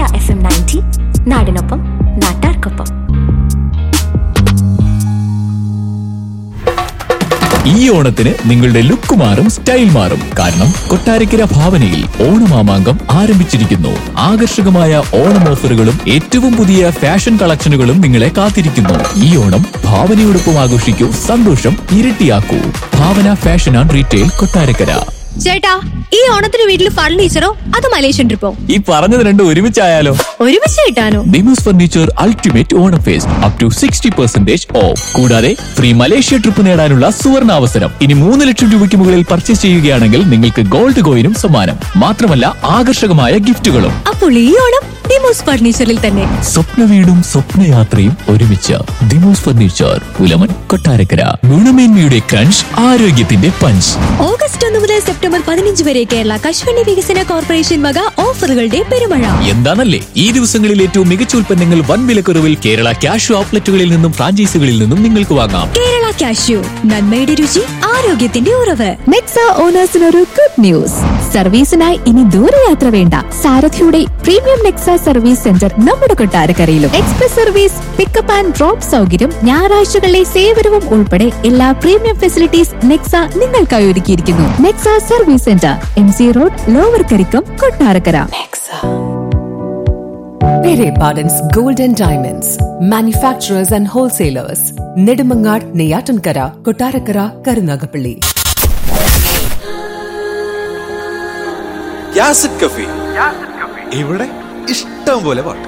F M ninety നാടിനൊപ്പം നാട്ടാർക്കൊപ്പം ഈ ഓണത്തിന് നിങ്ങളുടെ ലുക്ക് മാറും സ്റ്റൈൽ മാറും കാരണം കൊട്ടാരക്കര ഭാവനയിൽ ഓണമാമാങ്കം ആരംഭിച്ചിരിക്കുന്നു ആകർഷകമായ ഓണം ഓഫറുകളും ഏറ്റവും പുതിയ ഫാഷൻ കളക്ഷനുകളും നിങ്ങളെ കാത്തിരിക്കുന്നു ഈ ഓണം ഭാവനയോടൊപ്പം ആഘോഷിക്കൂ സന്തോഷം ഇരട്ടിയാക്കൂ Bhavana fashion and retail Kottarakkara ചേട്ടാ ഈ ഓണത്തിന് വീട്ടിൽ ഫർണിച്ചറോ അത് മലേഷ്യൻ ട്രിപ്പോ ഈ പറഞ്ഞത് രണ്ടും ഒരുമിച്ചായാലോ ഒരുമിച്ച് കിട്ടാനോ Nimos furniture ultimate Onam fest up to sixty percentage off കൂടാതെ ഫ്രീ മലേഷ്യ ട്രിപ്പ് നേടാനുള്ള സുവർണ അവസരം ഇനി മൂന്ന് ലക്ഷം രൂപയ്ക്ക് മുകളിൽ പർച്ചേസ് ചെയ്യുകയാണെങ്കിൽ നിങ്ങൾക്ക് ഗോൾഡ് കോയിനും സമ്മാനം മാത്രമല്ല ആകർഷകമായ ഗിഫ്റ്റുകളും അപ്പോൾ ഈ ഓണം ഡിമോസ് ഫർണിച്ചറിൽ തന്നെ സ്വപ്ന വീടും സ്വപ്നയാത്രയും ഒരുമിച്ച് ദിമോസ് ഫർണിച്ചർ പുലമൻ കൊട്ടാരക്കര ഗുണമേന്മയുടെ ക്രഞ്ച് ആരോഗ്യത്തിന്റെ പഞ്ച് ഓഗസ്റ്റ് ഒന്ന് മുതൽ സെപ്റ്റംബർ പതിനഞ്ച് വരെ കേരള കശുവണ്ടി വികസന കോർപ്പറേഷൻ വക ഓഫറുകളുടെ പെരുമഴ എന്താണല്ലേ ഈ ദിവസങ്ങളിൽ ഏറ്റവും മികച്ച ഉൽപ്പന്നങ്ങൾ വൻ വിലക്കുറവിൽ കേരള ക്യാഷ് ഔട്ട്ലെറ്റുകളിൽ നിന്നും ഫ്രാഞ്ചൈസികളിൽ നിന്നും നിങ്ങൾക്ക് വാങ്ങാം കേരള കാഷ്യൂ നന്മയുടെ രുചി ആരോഗ്യത്തിന്റെ ഉറവ് നെക്സ ഓണേഴ്സിനൊരു ഗുഡ് ന്യൂസ് സർവീസിനായി ഇനി ദൂരയാത്ര വേണ്ട സാരഥിയുടെ പ്രീമിയം നെക്സ സർവീസ് സെന്റർ നമ്മുടെ കൊട്ടാരക്കരയിലും express service pickup and drop സൗകര്യം ഞായറാഴ്ചകളിലെ സേവനവും ഉൾപ്പെടെ എല്ലാ പ്രീമിയം ഫെസിലിറ്റീസ് നെക്സ നിങ്ങൾക്കായി ഒരുക്കിയിരിക്കുന്നു Nexa service centre M C road lower Karikkam Kottarakkara Pere Pardon's Gold and Diamonds, manufacturers and wholesalers, Nedumangad, Neyatankara, Kotarakara, Karunagapalli. യാസിഡ് കഫി ഇവിടെ ഇഷ്ടം പോലെ പാട്ട്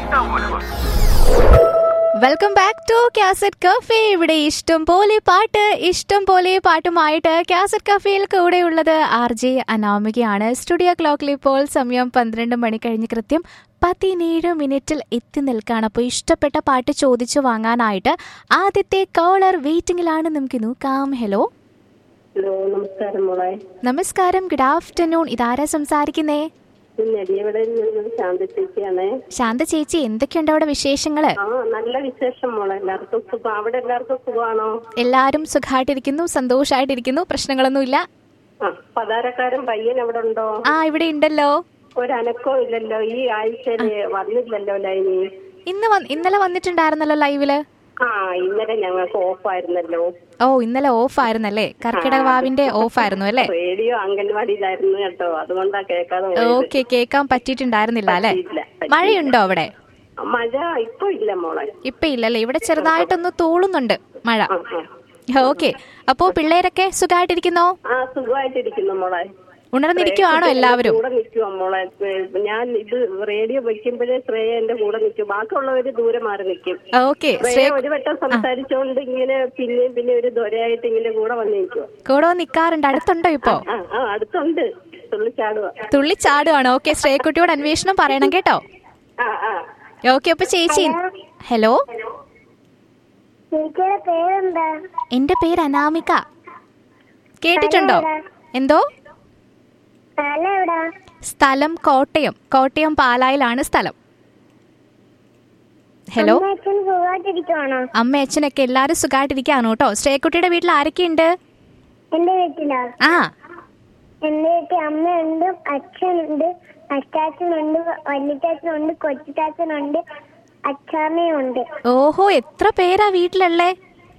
welcome back to cassette cafe ഇവിടെ ഇഷ്ടം പോലെ പാട്ട് ഇഷ്ടം പോലെ പാട്ടുമായിട്ട് കാസറ്റ് കഫേയിൽ കൂടെയുള്ളത് ആർ ജെ അനാമികയാണ് സ്റ്റുഡിയോ ക്ലോക്കിൽ ഇപ്പോൾ സമയം പന്ത്രണ്ട് മണി കഴിഞ്ഞ് കൃത്യം പതിനേഴ് മിനിറ്റിൽ എത്തി നിൽക്കുകയാണ് അപ്പോൾ ഇഷ്ടപ്പെട്ട പാട്ട് ചോദിച്ചു വാങ്ങാനായിട്ട് ആദ്യത്തെ കോളർ വെയിറ്റിംഗിലാണ് നമുക്ക് നോക്കാം ഹലോ ഹലോ നമസ്കാരം മോളെ നമസ്കാരം ഗുഡ് ആഫ്റ്റർനൂൺ ഇതാരാ സംസാരിക്കുന്നേ നെടിയവിടയിൽ നിന്ന് ശാന്ത ചേച്ചിയാണേ ശാന്ത ചേച്ചി എന്തൊക്കെയുണ്ട് അവിടെ വിശേഷങ്ങള് ആ നല്ല വിശേഷം മോളെ എല്ലാവർക്കും സുഖം അവിടെ എല്ലാവർക്കും സുഖമാണോ എല്ലാവരും സുഖമായിട്ടിരിക്കുന്നു സന്തോഷമായിട്ടിരിക്കുന്നു പ്രശ്നങ്ങളൊന്നുമില്ല ആ പതാരക്കാരൻ പയ്യൻ അവിടെ ഉണ്ടോ ആ ഇവിടെ ഉണ്ടല്ലോ ഒരനക്കവും ഇല്ലല്ലോ ഈ ആഴ്ചയില് വന്നില്ലല്ലോ ലൈനി ഇന്ന് വന്ന് ഇന്നലെ വന്നിട്ടുണ്ടായിരുന്നല്ലോ ലൈവില് ആ ഇന്നലെ ഞങ്ങൾക്ക് ഓഫ് ആയിരുന്നല്ലോ ഓ ഇന്നലെ ഓഫ് ആയിരുന്നല്ലേ കർക്കിടക വാവിന്റെ ഓഫ് ആയിരുന്നു അല്ലേ റേഡിയോ അംഗൻവാടിയിലായിരുന്നു കേട്ടോ അതുകൊണ്ടാ കേൾക്കാതെ പോയത്. ഓക്കെ കേൾക്കാൻ പറ്റിയിട്ടുണ്ടായിരുന്നില്ല അല്ലേ പറ്റിയില്ല, പറ്റിയില്ല. മഴയുണ്ടോ അവിടെ മഴ ഇപ്പൊ ഇല്ല മോളെ ഇപ്പൊ ഇല്ലല്ലേ ഇവിടെ ചെറുതായിട്ടൊന്ന് തൂളുന്നുണ്ട് മഴ ആ ആ ഓക്കെ അപ്പോ പിള്ളേരൊക്കെ സുഖമായിട്ടിരിക്കുന്നോ ആ സുഖമായിട്ടിരിക്കുന്നു മോളെ ഉണർന്നിരിക്കുവാണോ എല്ലാവരും കൂടെ നിൽക്കുവാ മോളെ ഏ, ഞാൻ ഇത് റേഡിയോ വെക്കുമ്പോഴേ ശ്രേയ എന്റെ കൂടെ നിൽക്കും ബാക്കിയുള്ളവര് ദൂരെ മാറി നിൽക്കും ഓക്കെ ശ്രേയ ഒരു വട്ടം സംസാരിച്ചോണ്ട് ഇങ്ങനെ പിന്നെയും പിന്നെ ഒരു ദൊരയായിട്ട് ഇങ്ങനെ കൂടെ വന്ന് നിൽക്കുക കൂടെ നിക്കാറുണ്ട് അടുത്തുണ്ടോ ഇപ്പോ ആ ആ അടുത്തുണ്ട് തുള്ളിച്ചാടുക തുള്ളി ചാടുവാണ് ഓക്കെ ശ്രേയക്കുട്ടിയോട് അന്വേഷണം പറയണം കേട്ടോ ആ ആ ഓക്കെ അപ്പൊ ചേച്ചി ഹലോ ചേച്ചിയുടെ പേരെന്താ എന്റെ പേര് അനാമിക കേട്ടിട്ടുണ്ടോ എന്തോ സ്ഥലം എവിടാ സ്ഥലം കോട്ടയം കോട്ടയം പാലായിലാണ് സ്ഥലം ഹലോ അമ്മ അച്ഛൻ സുഖമായിട്ടിരിക്കുവാണോ അമ്മ അച്ഛനൊക്കെ എല്ലാരും സുഖമായിട്ടിരിക്കാണ് കേട്ടോ ശ്രേയക്കുട്ടിയുടെ വീട്ടിൽ ആരൊക്കെയുണ്ട് എന്റെ വീട്ടിലാ ആ എന്റെ വീട്ടിൽ അമ്മയുണ്ട് അച്ഛനുണ്ട് അച്ചാച്ചനുണ്ട് വല്യച്ചാച്ചനുണ്ട് കൊച്ചിച്ചാച്ചനുണ്ട് അച്ചാമ്മയും ഉണ്ട് ഓഹോ എത്ര പേരാ വീട്ടിലുള്ളേ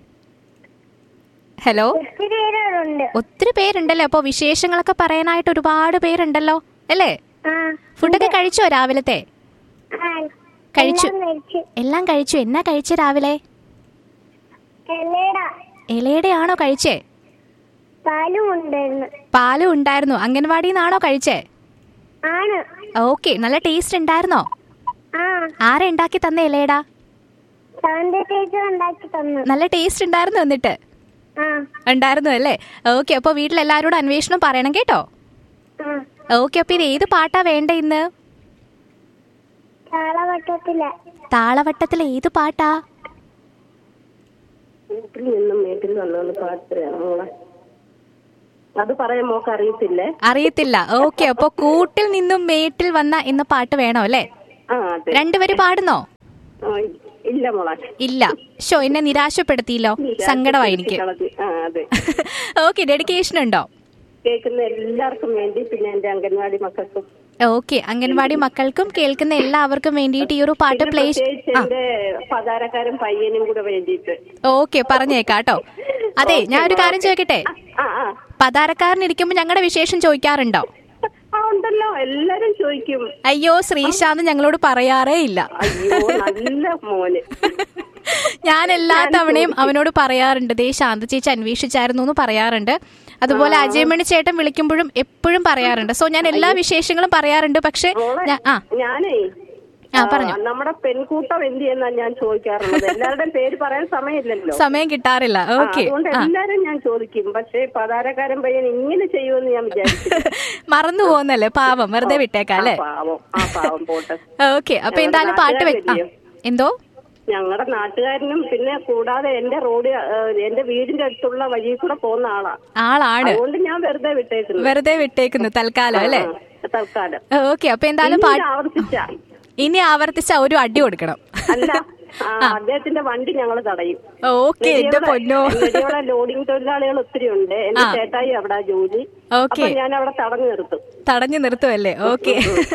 ഹലോ ഒത്തിരി പേരുണ്ട് ഒത്തിരി പേരുണ്ടല്ലോ അപ്പൊ വിശേഷങ്ങളൊക്കെ പറയാനായിട്ട് ഒരുപാട് പേരുണ്ടല്ലോ അല്ലേ ആ ഫുഡൊക്കെ കഴിച്ചോ രാവിലത്തെ ആ കഴിച്ചു. എല്ലാം കഴിച്ചു എല്ലാം കഴിച്ചു എന്നാ കഴിച്ചേ രാവിലെ എല്ലേടാ ഇലയുടെ ആണോ കഴിച്ചേ പാലും ഉണ്ടായിരുന്നു പാലും ഉണ്ടായിരുന്നു അംഗൻവാടിയിൽ നിന്നാണോ കഴിച്ചേ ആണ് ഓക്കെ നല്ല ടേസ്റ്റ് ഉണ്ടായിരുന്നോ ആ ആരാ ഉണ്ടാക്കി തന്ന ഇലയടാ ശാന്ത ടീച്ചർ ഉണ്ടാക്കി തന്നു നല്ല ടേസ്റ്റ് ഉണ്ടായിരുന്നു എന്നിട്ട് ആ ഉണ്ടായിരുന്നു അല്ലേ ഓക്കെ അപ്പൊ വീട്ടിലെല്ലാരോടും അന്വേഷണം പറയണം കേട്ടോ ആ ഓക്കെ അപ്പൊ ഇത് ഏത് പാട്ടാ വേണ്ട ഇന്ന് താളവട്ടത്തില താളവട്ടത്തിലെ ഏത് പാട്ടാ വീട്ടിൽ നിന്നും വീട്ടിൽ വന്നു പാട്ട് മോളെ അത് പറയാൻ മോക്ക് അറിയത്തില്ലേ അറിയത്തില്ല ഓക്കെ അപ്പൊ കൂട്ടിൽ നിന്നും മേട്ടിൽ വന്ന എന്ന പാട്ട് വേണോ അല്ലേ ആ അതെ രണ്ടുപേര് പാടുന്നോ ആ, ഇല്ല മോളെ ഇല്ല ഷോ എന്നെ നിരാശപ്പെടുത്തിയില്ലോ സങ്കടമായി എനിക്ക് കളഞ്ഞ്. ആ അതെ ഓക്കെ ഡെഡിക്കേഷൻ ഉണ്ടോ കേൾക്കുന്ന എല്ലാവർക്കും വേണ്ടി പിന്നെ എന്റെ അംഗൻവാടി മക്കൾക്കും ഓക്കെ അംഗൻവാടി മക്കൾക്കും കേൾക്കുന്ന എല്ലാവർക്കും വേണ്ടിയിട്ട് ഈ ഒരു പാട്ട് പിന്നെ പ്ലേ പ്രത്യേകിച്ച് ആ എന്റെ പതാരക്കാരൻ പയ്യനും കൂടെ വേണ്ടിയിട്ട് ഓക്കെ പറഞ്ഞേക്കാട്ടോ അതെ ഞാൻ ഒരു കാര്യം ചോദിക്കട്ടെ ആ ആ പതാരക്കാരൻ ഇരിക്കുമ്പോ ഞങ്ങളുടെ വിശേഷം ചോദിക്കാറുണ്ടോ ആ ഉണ്ടല്ലോ എല്ലാരും ചോദിക്കും അയ്യോ ശ്രീശാന്ത് ഞങ്ങളോട് പറയാറേ ഇല്ല അയ്യോ നല്ല മോന് ഞാൻ എല്ലാ തവണയും അവനോട് പറയാറുണ്ട് ദേ ശാന്ത ചേച്ചി അന്വേഷിച്ചായിരുന്നു എന്ന് പറയാറുണ്ട് അതുപോലെ അജയമണി ചേട്ടൻ വിളിക്കുമ്പോഴും എപ്പോഴും പറയാറുണ്ട് സോ ഞാൻ എല്ലാ വിശേഷങ്ങളും പറയാറുണ്ട് പക്ഷെ മോളെ ഞാൻ- ആ ഞാനേ ആ, പറഞ്ഞോ. നമ്മുടെ പെൺകൂട്ടം എന്ത് ചെയ്യുന്ന ഞാൻ ചോദിക്കാറുള്ളത് എല്ലാവരുടെയും പേര് പറയാൻ സമയമില്ലല്ലോ സമയം കിട്ടാറില്ല ആ, ഓക്കെ അതുകൊണ്ട് എല്ലാരും ഞാൻ ചോദിക്കും പക്ഷേ പതാരക്കാരൻ പയ്യൻ ഇങ്ങനെ ചെയ്യുമെന്ന് ഞാൻ വിചാരിച്ചു മറന്നു പോകുന്നല്ലേ പാവം വെറുതെ വിട്ടേക്കാം അല്ലേ പാവം ആ പാവം പോട്ടെ ഓക്കെ അപ്പൊ എന്തായാലും പാട്ട് വെ- ആ, എന്തോ ഞങ്ങളുടെ നാട്ടുകാരനും പിന്നെ കൂടാതെ എന്റെ റോഡ് എന്റെ വീടിന്റെ അടുത്തുള്ള വഴി കൂടെ പോകുന്ന ആളാ ആളാണ് അതുകൊണ്ട് ഞാൻ വെറുതെ വിട്ടേക്കുന്നു വെറുതെ വിട്ടേക്കുന്നു തൽക്കാലം അല്ലേ ആ, തൽക്കാലം ഓക്കെ അപ്പൊ എന്തായാലും ഇനി പാട്ട് ആവർത്തിച്ച ഇനി ആവർത്തിച്ച ഒരു അടി കൊടുക്കണം അല്ല ആ, അദ്ദേഹത്തിന്റെ വണ്ടി ഞങ്ങൾ തടയും ഓക്കെ എന്റെ പൊന്നോ നെടിയോളെ ലോഡിംഗ് തൊഴിലാളികൾ ഒത്തിരി ഉണ്ട് എന്റെ ആ. ചേട്ടായി അവിടെ ജോലി ഓക്കെ അപ്പൊ ഞാൻ അവിടെ തടഞ്ഞു നിർത്തും തടഞ്ഞു നിർത്തുമല്ലേ ഓക്കെ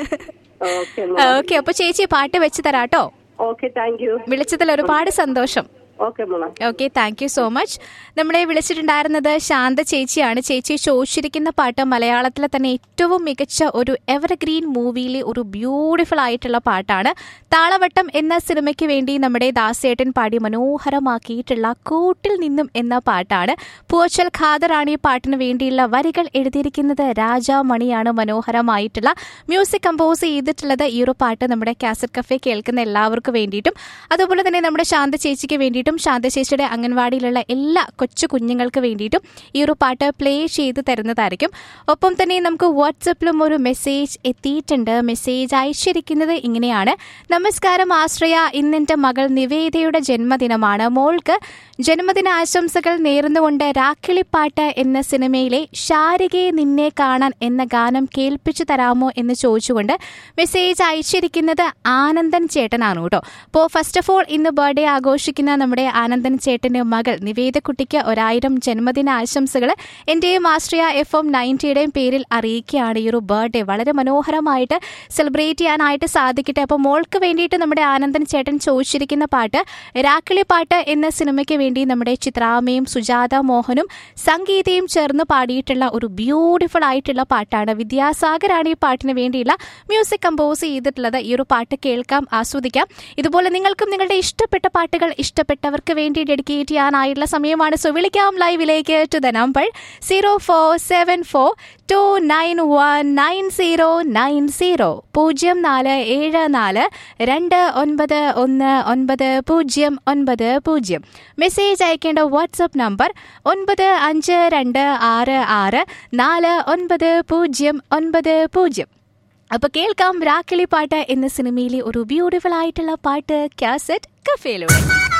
ഓക്കെ ഓക്കെ അപ്പൊ ചേച്ചി പാട്ട് വെച്ച് തരാട്ടോ ഓക്കെ താങ്ക് യു വിളിച്ചതിൽ ഒരുപാട് സന്തോഷം ഓക്കെ മോളെ okay thank you so much നമ്മളെ വിളിച്ചിട്ടുണ്ടായിരുന്നത് ശാന്ത ചേച്ചിയാണ് ചേച്ചി ചോദിച്ചിരിക്കുന്ന പാട്ട് മലയാളത്തിലെ തന്നെ ഏറ്റവും മികച്ച ഒരു എവർഗ്രീൻ മൂവിയിലെ ഒരു ബ്യൂട്ടിഫുൾ ആയിട്ടുള്ള പാട്ടാണ് താളവട്ടം എന്ന സിനിമയ്ക്ക് വേണ്ടി നമ്മുടെ ദാസേട്ടൻ പാടി മനോഹരമാക്കിയിട്ടുള്ള കൂട്ടിൽ നിന്നും എന്ന പാട്ടാണ് പൂച്ചൽ ഖാദറാണ് ഈ പാട്ടിന് വേണ്ടിയുള്ള വരികൾ എഴുതിയിരിക്കുന്നത് രാജാമണിയാണ് മനോഹരമായിട്ടുള്ള മ്യൂസിക് കമ്പോസ് ചെയ്തിട്ടുള്ളത് ഈ ഒരു പാട്ട് നമ്മുടെ കാസറ്റ് കഫേ കേൾക്കുന്ന എല്ലാവർക്കും വേണ്ടിയിട്ടും അതുപോലെ തന്നെ നമ്മുടെ ശാന്ത ചേച്ചിക്ക് വേണ്ടിയിട്ടും ശാന്ത ചേച്ചിയുടെ അംഗൻവാടിയിലുള്ള എല്ലാ കൊച്ചു കുഞ്ഞുങ്ങൾക്ക് വേണ്ടിയിട്ടും ഈ ഒരു പാട്ട് പ്ലേ ചെയ്ത് തരുന്നതായിരിക്കും ഒപ്പം തന്നെ നമുക്ക് വാട്സപ്പിലും ഒരു മെസ്സേജ് എത്തിയിട്ടുണ്ട് മെസ്സേജ് അയച്ചിരിക്കുന്നത് ഇങ്ങനെയാണ് നമസ്കാരം ആശ്രയ ഇന്നെന്റെ മകൾ നിവേദയുടെ ജന്മദിനമാണ് മോൾക്ക് ജന്മദിന ആശംസകൾ നേർന്നുകൊണ്ട് രാക്കിളിപ്പാട്ട് എന്ന സിനിമയിലെ ശാരികയെ നിന്നെ കാണാൻ എന്ന ഗാനം കേൾപ്പിച്ചു തരാമോ എന്ന് ചോദിച്ചുകൊണ്ട് മെസ്സേജ് അയച്ചിരിക്കുന്നത് ആനന്ദൻ ചേട്ടനാണ് കേട്ടോ അപ്പോൾ ഫസ്റ്റ് ഓഫ് ഓൾ ഇന്ന് ബർത്ത്ഡേ ആഘോഷിക്കുന്ന നമ്മുടെ ആനന്ദൻ ചേട്ടന്റെ മകൾ നിവേദക്കുട്ടിക്ക് ഒരായിരം ജന്മദിന ആശംസകൾ എന്റെയും ആശ്രയ എഫ് എം നയൻറ്റിയുടെയും പേരിൽ അറിയിക്കുകയാണ് ഈ ഒരു ബർത്ത്ഡേ വളരെ മനോഹരമായിട്ട് സെലിബ്രേറ്റ് ചെയ്യാനായിട്ട് സാധിക്കട്ടെ അപ്പോൾ മോൾക്ക് വേണ്ടിയിട്ട് നമ്മുടെ ആനന്ദൻ ചേട്ടൻ ചോദിച്ചിരിക്കുന്ന പാട്ട് രാക്കിളി പാട്ട് എന്ന സിനിമയ്ക്ക് വേണ്ടി നമ്മുടെ ചിത്രാമയും സുജാത മോഹനും സംഗീതയും ചേർന്ന് പാടിയിട്ടുള്ള ഒരു ബ്യൂട്ടിഫുൾ ആയിട്ടുള്ള പാട്ടാണ് വിദ്യാസാഗറാണ് ഈ പാട്ടിന് വേണ്ടിയുള്ള മ്യൂസിക് കമ്പോസ് ചെയ്തിട്ടുള്ളത് ഈ ഒരു പാട്ട് കേൾക്കാം ആസ്വദിക്കാം ഇതുപോലെ നിങ്ങൾക്കും നിങ്ങളുടെ ഇഷ്ടപ്പെട്ട പാട്ടുകൾ ഇഷ്ടപ്പെട്ടവർക്ക് വേണ്ടി ഡെഡിക്കേറ്റ് ചെയ്യാനായിട്ടുള്ള സമയമാണ് സോ വിളിക്കാം ലൈവിലേക്ക് to the number zero four seven four two nine one nine zero nine zero പൂജ്യം നാല് ഏഴ് നാല് രണ്ട് ഒൻപത് ഒന്ന് ഒൻപത് പൂജ്യം ഒൻപത് പൂജ്യം മെസ്സേജ് അയക്കേണ്ട വാട്സപ്പ് നമ്പർ ഒൻപത് അഞ്ച് രണ്ട് ആറ് ആറ് നാല് ഒൻപത് പൂജ്യം ഒൻപത് പൂജ്യം അപ്പൊ കേൾക്കാം രാക്കിളി പാട്ട് എന്ന സിനിമയിലെ ഒരു ബ്യൂട്ടിഫുൾ ആയിട്ടുള്ള പാട്ട് കാസറ്റ് കഫേയിലൂടെ